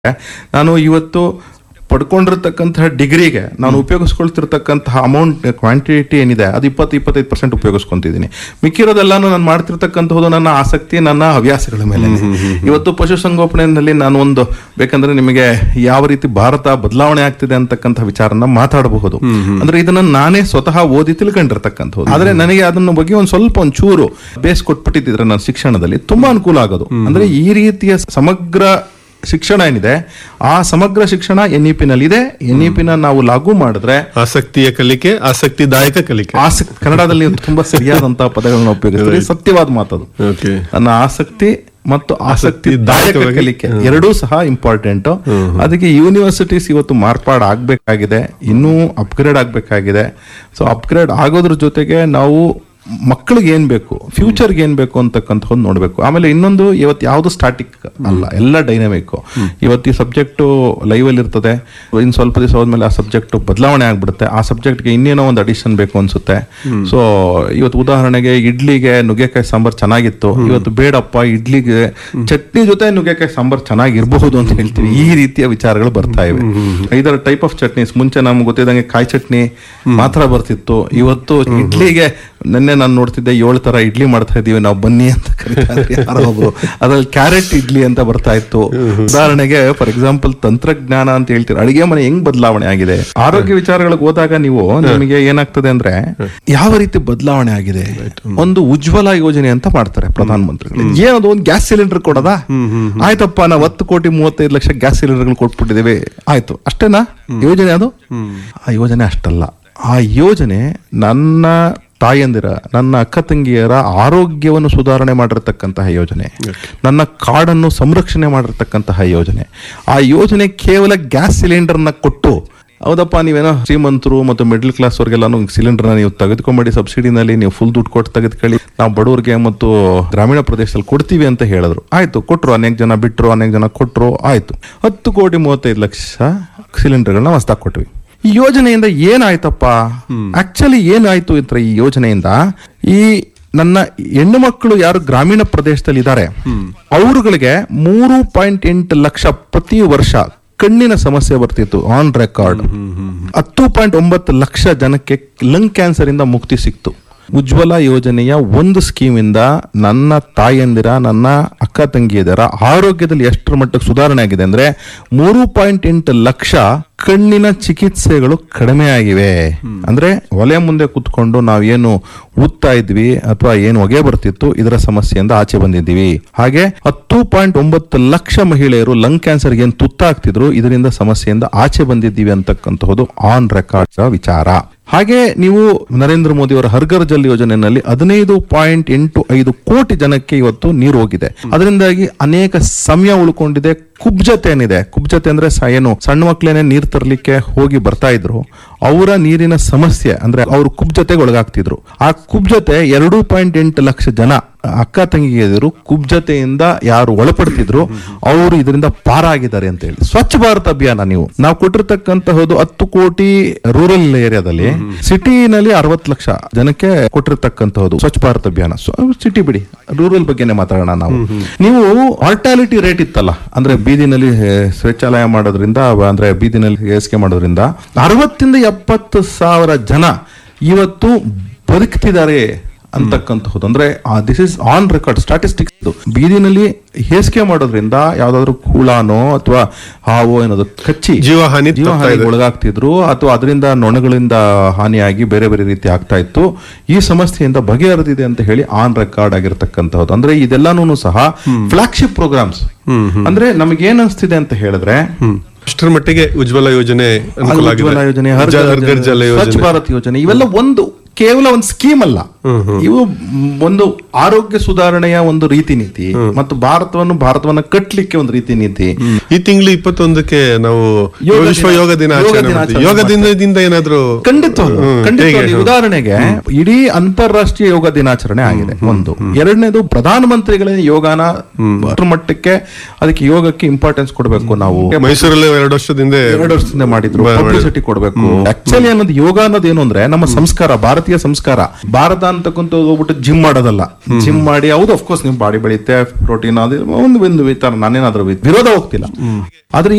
ನಾನು ಇವತ್ತು ಪಡ್ಕೊಂಡಿರ್ತಕ್ಕಂತಹ ಡಿಗ್ರಿಗೆ ನಾನು ಉಪಯೋಗಿಸ್ಕೊಳ್ತಿರ್ತಕ್ಕಂತಹ ಅಮೌಂಟ್ ಕ್ವಾಂಟಿಟಿ ಏನಿದೆ ಅದು ಇಪ್ಪತ್ತು ಇಪ್ಪತ್ತೈದು ಪರ್ಸೆಂಟ್ ಉಪಯೋಗಿಸ್ಕೊಂತಿದ್ದೀನಿ ಮಿಕ್ಕಿರೋದೆಲ್ಲಾನು ನಾನು ಮಾಡ್ತಿರ್ತಕ್ಕಂಥದ್ದು ನನ್ನ ಆಸಕ್ತಿ ನನ್ನ ಹವ್ಯಾಸಗಳ ಮೇಲೆ ಇವತ್ತು ಪಶುಸಂಗೋಪನೆಯಲ್ಲಿ ನಾನು ಒಂದು ಬೇಕಂದ್ರೆ ನಿಮಗೆ ಯಾವ ರೀತಿ ಭಾರತ ಬದಲಾವಣೆ ಆಗ್ತಿದೆ ಅಂತಕ್ಕಂಥ ವಿಚಾರನ ಮಾತಾಡಬಹುದು ಅಂದ್ರೆ ಇದನ್ನ ನಾನೇ ಸ್ವತಃ ಓದಿ ತಿಳ್ಕೊಂಡಿರ್ತಕ್ಕಂಥದ್ದು ಆದ್ರೆ ನನಗೆ ಅದನ್ನ ಬಗ್ಗೆ ಒಂದು ಸ್ವಲ್ಪ ಒಂದು ಚೂರು ಬೇಸ್ ಕೊಟ್ಬಿಟ್ಟಿದ್ರೆ ನನ್ನ ಶಿಕ್ಷಣದಲ್ಲಿ ತುಂಬಾ ಅನುಕೂಲ ಆಗೋದು ಅಂದ್ರೆ ಈ ರೀತಿಯ ಸಮಗ್ರ ಶಿಕ್ಷಣ ಏನಿದೆ ಆ ಸಮಗ್ರ ಶಿಕ್ಷಣ ಎನ್ ಇ ನಲ್ಲಿ ಇದೆ ಎನ್ ಇ ಪಿನ ನಾವು ಲಾಗು ಮಾಡಿದ್ರೆ ಆಸಕ್ತಿಯ ಕಲಿಕೆ ಆಸಕ್ತಿದಾಯಕ ಕಲಿಕೆ ಆಸಕ್ತಿ ಕನ್ನಡದಲ್ಲಿ ನೀವು ತುಂಬಾ ಸರಿಯಾದಂತಹ ಪದಗಳನ್ನ ಉಪಯೋಗಿಸ್ತೀರಿ ಸತ್ಯವಾದ ಮಾತದು ಓಕೆ ನನ್ನ ಆಸಕ್ತಿ ಮತ್ತು ಆಸಕ್ತಿದಾಯಕ ಆಸಕ್ತಿದಾಯಕವಾಗಿ- ಕಲಿಕೆ ಎರಡೂ ಸಹ ಇಂಪಾರ್ಟೆಂಟ್ ಅದಕ್ಕೆ ಯೂನಿವರ್ಸಿಟೀಸ್ ಇವತ್ತು ಮಾರ್ಪಾಡು ಆಗ್ಬೇಕಾಗಿದೆ ಇನ್ನೂ ಅಪ್ಗ್ರೇಡ್ ಆಗ್ಬೇಕಾಗಿದೆ ಸೊ ಅಪ್ಗ್ರೇಡ್ ಆಗೋದ್ರ ಜೊತೆಗೆ ನಾವು ಮಕ್ಕಳಿಗೆ ಏನ್ ಬೇಕು ಫ್ಯೂಚರ್ಗೆ ಏನ್ ಬೇಕು ಅಂತಕ್ಕಂಥದ್ದು ನೋಡ್ಬೇಕು ಆಮೇಲೆ ಇನ್ನೊಂದು ಇವತ್ತು ಯಾವುದು ಸ್ಟಾಟಿಕ್ ಅಲ್ಲ ಎಲ್ಲ ಡೈನಮಿಕ್ ಇವತ್ತು ಈ ಸಬ್ಜೆಕ್ಟ್ ಲೈವ್ ಅಲ್ಲಿ ಇರ್ತದೆ ಇನ್ ಸ್ವಲ್ಪ ದಿವಸ ಹೋದ್ಮೇಲೆ ಆ ಸಬ್ಜೆಕ್ಟ್ ಬದಲಾವಣೆ ಆಗ್ಬಿಡುತ್ತೆ ಆ ಸಬ್ಜೆಕ್ಟ್ಗೆ ಇನ್ನೇನೋ ಒಂದು ಅಡಿಷನ್ ಬೇಕು ಅನ್ಸುತ್ತೆ ಸೊ ಇವತ್ತು ಉದಾಹರಣೆಗೆ ಇಡ್ಲಿಗೆ ನುಗ್ಗೆಕಾಯಿ ಸಾಂಬಾರ್ ಚೆನ್ನಾಗಿತ್ತು ಇವತ್ತು ಬೇಡಪ್ಪ ಇಡ್ಲಿಗೆ ಚಟ್ನಿ ಜೊತೆ ನುಗ್ಗೆಕಾಯಿ ಸಾಂಬಾರ್ ಚೆನ್ನಾಗಿರಬಹುದು ಅಂತ ಹೇಳ್ತೀವಿ ಈ ರೀತಿಯ ವಿಚಾರಗಳು ಬರ್ತಾ ಇವೆ ಇದರ ಟೈಪ್ ಆಫ್ ಚಟ್ನೀಸ್ ಮುಂಚೆ ನಮ್ಗೆ ಗೊತ್ತಿದ್ದಂಗೆ ಕಾಯಿ ಚಟ್ನಿ ಮಾತ್ರ ಬರ್ತಿತ್ತು ಇವತ್ತು ಇಡ್ಲಿಗೆ ನಿನ್ನೆ ನಾನು ನೋಡ್ತಿದ್ದೆ ಏಳು ತರ ಇಡ್ಲಿ ಮಾಡ್ತಾ ಇದೀವಿ ನಾವು ಬನ್ನಿ ಅಂತ ಕರೀತಾ ಇದ್ರು ಯಾರೋ ಒಬ್ರು ಅದ್ರಲ್ಲಿ ಕ್ಯಾರೆಟ್ ಇಡ್ಲಿ ಅಂತ ಬರ್ತಾ ಇತ್ತು ಉದಾಹರಣೆಗೆ ಫಾರ್ ಎಕ್ಸಾಂಪಲ್ ತಂತ್ರಜ್ಞಾನ ಅಂತ ಹೇಳ್ತೀರಿ ಅಡಿಗೆ ಮನೆ ಹೆಂಗ್ ಬದಲಾವಣೆ ಆಗಿದೆ ಆರೋಗ್ಯ ವಿಚಾರಗಳಿಗೆ ಹೋದಾಗ ನೀವು ನಿಮಗೆ ಏನಾಗ್ತದೆ ಅಂದ್ರೆ ಯಾವ ರೀತಿ ಬದಲಾವಣೆ ಆಗಿದೆ ಒಂದು ಉಜ್ವಲ ಯೋಜನೆ ಅಂತ ಮಾಡ್ತಾರೆ ಪ್ರಧಾನ ಮಂತ್ರಿಗಳು ಏನದು ಒಂದು ಗ್ಯಾಸ್ ಸಿಲಿಂಡರ್ ಕೊಡೋದಾ ಆಯ್ತಪ್ಪ ನಾವು ಹತ್ತು ಕೋಟಿ ಮೂವತ್ತೈದು ಲಕ್ಷ ಗ್ಯಾಸ್ ಸಿಲಿಂಡರ್ಗಳು ಕೊಟ್ಬಿಟ್ಟಿದ್ದೇವೆ ಆಯ್ತು ಅಷ್ಟೇನಾ ಯೋಜನೆ ಅದು ಆ ಯೋಜನೆ ಅಷ್ಟಲ್ಲ ಆ ಯೋಜನೆ ನನ್ನ ತಾಯಂದಿರ ನನ್ನ ಅಕ್ಕ ತಂಗಿಯರ ಆರೋಗ್ಯವನ್ನು ಸುಧಾರಣೆ ಮಾಡಿರ್ತಕ್ಕಂತಹ ಯೋಜನೆ ನನ್ನ ಕಾಡನ್ನು ಸಂರಕ್ಷಣೆ ಮಾಡಿರ್ತಕ್ಕಂತಹ ಯೋಜನೆ ಆ ಯೋಜನೆ ಕೇವಲ ಗ್ಯಾಸ್ ಸಿಲಿಂಡರ್ನ ಕೊಟ್ಟು ಹೌದಪ್ಪ ನೀವೇನೋ ಶ್ರೀಮಂತರು ಮತ್ತು ಮಿಡ್ಲ್ ಕ್ಲಾಸ್ ಅವ್ರಿಗೆಲ್ಲಾನು ಸಿಲಿಂಡರ್ನ ನೀವು ತೆಗೆದುಕೊಂಬೇಡಿ ಸಬ್ಸಿಡಿನಲ್ಲಿ ನೀವು ಫುಲ್ ದುಡ್ಡು ಕೊಟ್ಟು ತೆಗೆದುಕೊಳ್ಳಿ ನಾವು ಬಡವರಿಗೆ ಮತ್ತು ಗ್ರಾಮೀಣ ಪ್ರದೇಶದಲ್ಲಿ ಕೊಡ್ತೀವಿ ಅಂತ ಹೇಳಿದ್ರು ಆಯ್ತು ಕೊಟ್ರು ಅನೇಕ ಜನ ಬಿಟ್ಟರು ಅನೇಕ ಜನ ಕೊಟ್ರು ಆಯ್ತು ಹತ್ತು ಕೋಟಿ ಮೂವತ್ತೈದು ಲಕ್ಷ ಸಿಲಿಂಡರ್ಗಳನ್ನ ಹೊಸ್ದಾಗಿ ಕೊಟ್ವಿ ಈ ಯೋಜನೆಯಿಂದ ಏನಾಯ್ತಪ್ಪ ಆಕ್ಚುಲಿ ಏನಾಯ್ತು ಅಂತ ಈ ಯೋಜನೆಯಿಂದ ಈ ನನ್ನ ಹೆಣ್ಣು ಮಕ್ಕಳು ಯಾರು ಗ್ರಾಮೀಣ ಪ್ರದೇಶದಲ್ಲಿ ಇದ್ದಾರೆ ಅವರುಗಳಿಗೆ ಮೂರು ಪಾಯಿಂಟ್ ಎಂಟು ಲಕ್ಷ ಪ್ರತಿ ವರ್ಷ ಕಣ್ಣಿನ ಸಮಸ್ಯೆ ಬರ್ತಿತ್ತು ಆನ್ ರೆಕಾರ್ಡ್ ಹತ್ತು ಪಾಯಿಂಟ್ ಒಂಬತ್ತು ಲಕ್ಷ ಜನಕ್ಕೆ ಲಂಗ್ ಕ್ಯಾನ್ಸರ್ ಇಂದ ಮುಕ್ತಿ ಸಿಕ್ತು ಉಜ್ವಲ ಯೋಜನೆಯ ಒಂದು ಸ್ಕೀಮಿಂದ ನನ್ನ ತಾಯಂದಿರ ನನ್ನ ಅಕ್ಕ ತಂಗಿಯದರ ಆರೋಗ್ಯದಲ್ಲಿ ಎಷ್ಟರ ಮಟ್ಟಕ್ಕೆ ಸುಧಾರಣೆ ಆಗಿದೆ ಅಂದ್ರೆ ಮೂರು ಪಾಯಿಂಟ್ ಎಂಟು ಲಕ್ಷ ಕಣ್ಣಿನ ಚಿಕಿತ್ಸೆಗಳು ಕಡಿಮೆ ಆಗಿವೆ ಅಂದ್ರೆ ಒಲೆ ಮುಂದೆ ಕುತ್ಕೊಂಡು ನಾವೇನು ಉತ್ತಾ ಇದ್ವಿ ಅಥವಾ ಏನು ಹೊಗೆ ಬರ್ತಿತ್ತು ಇದರ ಸಮಸ್ಯೆಯಿಂದ ಆಚೆ ಬಂದಿದ್ದೀವಿ ಹಾಗೆ ಹತ್ತು ಪಾಯಿಂಟ್ ಒಂಬತ್ತು ಲಕ್ಷ ಮಹಿಳೆಯರು ಲಂಗ್ ಕ್ಯಾನ್ಸರ್ ಏನ್ ತುತ್ತಾಗ್ತಿದ್ರು ಇದರಿಂದ ಸಮಸ್ಯೆಯಿಂದ ಆಚೆ ಬಂದಿದ್ದೀವಿ ಅಂತಕ್ಕಂತಹದ್ದು ಆನ್ ರೆಕಾರ್ಡ್ ವಿಚಾರ ಹಾಗೆ ನೀವು ನರೇಂದ್ರ ಮೋದಿ ಅವರ ಹರ್ಘರ್ ಜಲ್ ಯೋಜನೆಯಲ್ಲಿ ಹದಿನೈದು ಪಾಯಿಂಟ್ ಎಂಟು ಐದು ಕೋಟಿ ಜನಕ್ಕೆ ಇವತ್ತು ನೀರು ಹೋಗಿದೆ ಅದರಿಂದಾಗಿ ಅನೇಕ ಸಮಯ ಉಳ್ಕೊಂಡಿದೆ ಕುಬ್ಜತೆ ಏನಿದೆ ಕುಬ್ಜತೆ ಅಂದ್ರೆ ಸ- ಏನು ಸಣ್ಣ ಮಕ್ಳೇನೆ ನೀರ್ ತರ್ಲಿಕ್ಕೆ ಹೋಗಿ ಬರ್ತಾ ಇದ್ರು ಅವರ ನೀರಿನ ಸಮಸ್ಯೆ ಅಂದ್ರೆ ಅವ್ರು ಕುಬ್ಜತೆಗೆ ಒಳಗಾಗ್ತಿದ್ರು ಆ ಕುಬ್ಜತೆ ಎರಡು ಪಾಯಿಂಟ್ ಎಂಟು ಲಕ್ಷ ಜನ ಅಕ್ಕ ತಂಗಿಯರು ಕುಬ್ಜತೆಯಿಂದ ಯಾರು ಒಳಪಡ್ತಿದ್ರು ಅವರು ಇದರಿಂದ ಪಾರಾಗಿದ್ದಾರೆ ಅಂತ ಹೇಳಿ ಸ್ವಚ್ಛ ಭಾರತ್ ಅಭಿಯಾನ ನೀವು ನಾವು ಕೊಟ್ಟಿರ್ತಕ್ಕಂತಹದ್ದು ಹತ್ತು ಕೋಟಿ ರೂರಲ್ ಏರಿಯಾದಲ್ಲಿ ಸಿಟಿನಲ್ಲಿ ಅರವತ್ತು ಲಕ್ಷ ಜನಕ್ಕೆ ಕೊಟ್ಟಿರ್ತಕ್ಕಂತಹದ್ದು ಸ್ವಚ್ಛ ಭಾರತ್ ಅಭಿಯಾನ ಸಿಟಿ ಬಿಡಿ ರೂರಲ್ ಬಗ್ಗೆನೇ ಮಾತಾಡೋಣ ನಾವು ನೀವು ಮಾರ್ಟಾಲಿಟಿ ರೇಟ್ ಇತ್ತಲ್ಲ ಅಂದ್ರೆ ಬೀದಿನಲ್ಲಿ ಆ, ಶೌಚಾಲಯ ಮಾಡೋದ್ರಿಂದ ಅಂದ್ರೆ ಬೀದಿನಲ್ಲಿ ಹೇಸಿಗೆ ಮಾಡೋದ್ರಿಂದ ಅರವತ್ತಿಂದ ಎಪ್ಪತ್ತು ಸಾವಿರ ಜನ ಇವತ್ತು ಬದುಕ್ತಿದ್ದಾರೆ ಅಂತಕ್ಕಂತಹದ್ದು ಅಂದ್ರೆ this is on record statistics ಇದು ಬೀದಿನಲ್ಲಿ ಹೇಸಿಗೆ ಮಾಡೋದ್ರಿಂದ ಯಾವ್ದಾದ್ರು ಹುಳಾನೋ ಅಥವಾ ಹಾವೋ ಏನಾದ್ರು ಕಚ್ಚಿ ಜೀವಹಾನಿ ತಪ್ತಾ ಜೀವಹಾನಿಗೆ ಇದೆ. ಒಳಗಾಗ್ತಿದ್ರು ಅಥವಾ ಅದರಿಂದ ನೊಣಗಳಿಂದ ಹಾನಿಯಾಗಿ ಬೇರೆ ಬೇರೆ ರೀತಿ ಆಗ್ತಾ ಇತ್ತು ಈ ಸಮಸ್ಯೆಯಿಂದ ಬಗೆಹರಿದಿದೆ ಅಂತ ಹೇಳಿ ಆನ್ ರೆಕಾರ್ಡ್ ಆಗಿರ್ತಕ್ಕಂತಹದ್ದು ಅಂದ್ರೆ ಇದೆಲ್ಲಾನು ಸಹ ಫ್ಲಾಗ್ಶಿಪ್ ಪ್ರೋಗ್ರಾಮ್ಸ್ ಅಂದ್ರೆ ನಮಗೆ ಏನ್ ಅನ್ಸ್ತಿದೆ ಅಂತ ಹೇಳಿದ್ರೆ ಅಷ್ಟರ ಮಟ್ಟಿಗೆ ಉಜ್ವಲ ಯೋಜನೆ ಅನುಕೂಲ ಆಗಿದೆ. ಉಜ್ವಲ ಯೋಜನೆ ಹರ್ ಜ- ಘರ್ ಹರ್ ಘರ್ ಜಲ ಯೋಜನೆ, ಸ್ವಚ್ಛ ಯೋಜನೆ ಭಾರತ್ ಯೋಜನೆ ಇವೆಲ್ಲ ಒಂದು ಕೇವಲ ಒಂದು ಸ್ಕೀಮ್ ಅಲ್ಲ ಇವು ಒಂದು ಆರೋಗ್ಯ ಸುಧಾರಣೆಯ ಒಂದು ರೀತಿ ನೀತಿ ಮತ್ತು ಭಾರತವನ್ನು ಭಾರತವನ್ನ ಕಟ್ಟಲಿಕ್ಕೆ ಒಂದು ರೀತಿ ನೀತಿ ಈ ತಿಂಗಳು ಇಪ್ಪತ್ತೊಂದಕ್ಕೆ ನಾವು ಯೋಗ ವಿಶ್ವ ದಿನ- ಯೋಗ ಯೋಗ ದಿನಾಚರಣೆ ದಿನಾಚರಣೆ ಮಾಡ್ತೀವಿ. ಯೋಗ ದಿನದಿಂದ ಏನಾದ್ರು ಖಂಡಿತವಾಗ್ಲು ಹ್ಮ್, ಖಂಡಿತವಾಗ್ಲು. ಹೇಗೆ? ಉದಾಹರಣೆಗೆ ಇಡೀ ಅಂತಾರಾಷ್ಟ್ರೀಯ ಯೋಗ ದಿನಾಚರಣೆ ಆಗಿದೆ ಒಂದು ಎರಡನೇದು ಪ್ರಧಾನಮಂತ್ರಿಗಳ ಯೋಗಾನ ಅಷ್ಟ್ರ ಮಟ್ಟಕ್ಕೆ ಅದಕ್ಕೆ ಯೋಗಕ್ಕೆ ಇಂಪಾರ್ಟೆನ್ಸ್ ಕೊಡಬೇಕು ನಾವು ಮೈಸೂರಲ್ಲಿ ಎರಡು ವರ್ಷದಿಂದ ಎರಡು ವರ್ಷದಿಂದ ಮಾಡಿದ್ರು ಬ- ಪಬ್ಲಿಸಿಟಿ ಕೊಡಬೇಕು ಆಕ್ಚುಲಿ ಅನ್ನೋದು ಯೋಗ ಅನ್ನೋದು ಏನು ಅಂದ್ರೆ ನಮ್ಮ ಸಂಸ್ಕಾರ ಭಾರತೀಯ ಸಂಸ್ಕಾರ ಭಾರತ ಅಂತಕ್ಕಂಥ ಹೋಗ್ಬಿಟ್ಟು ಜಿಮ್ ಮಾಡೋದಲ್ಲ ಜಿಮ್ ಮಾಡಿ ಹೌದು ಅಫ್ಕೋರ್ಸ್ ನಿಮ್ ಬಾಡಿ ಬೆಳೆಯುತ್ತೆ ಪ್ರೋಟೀನ್ ಅದು ಒಂದು ಒಂದು ವಿಚಾರ ನಾನೇನಾದ್ರೂ ವಿರೋಧ ಹೋಗ್ತಿಲ್ಲ ಆದ್ರೆ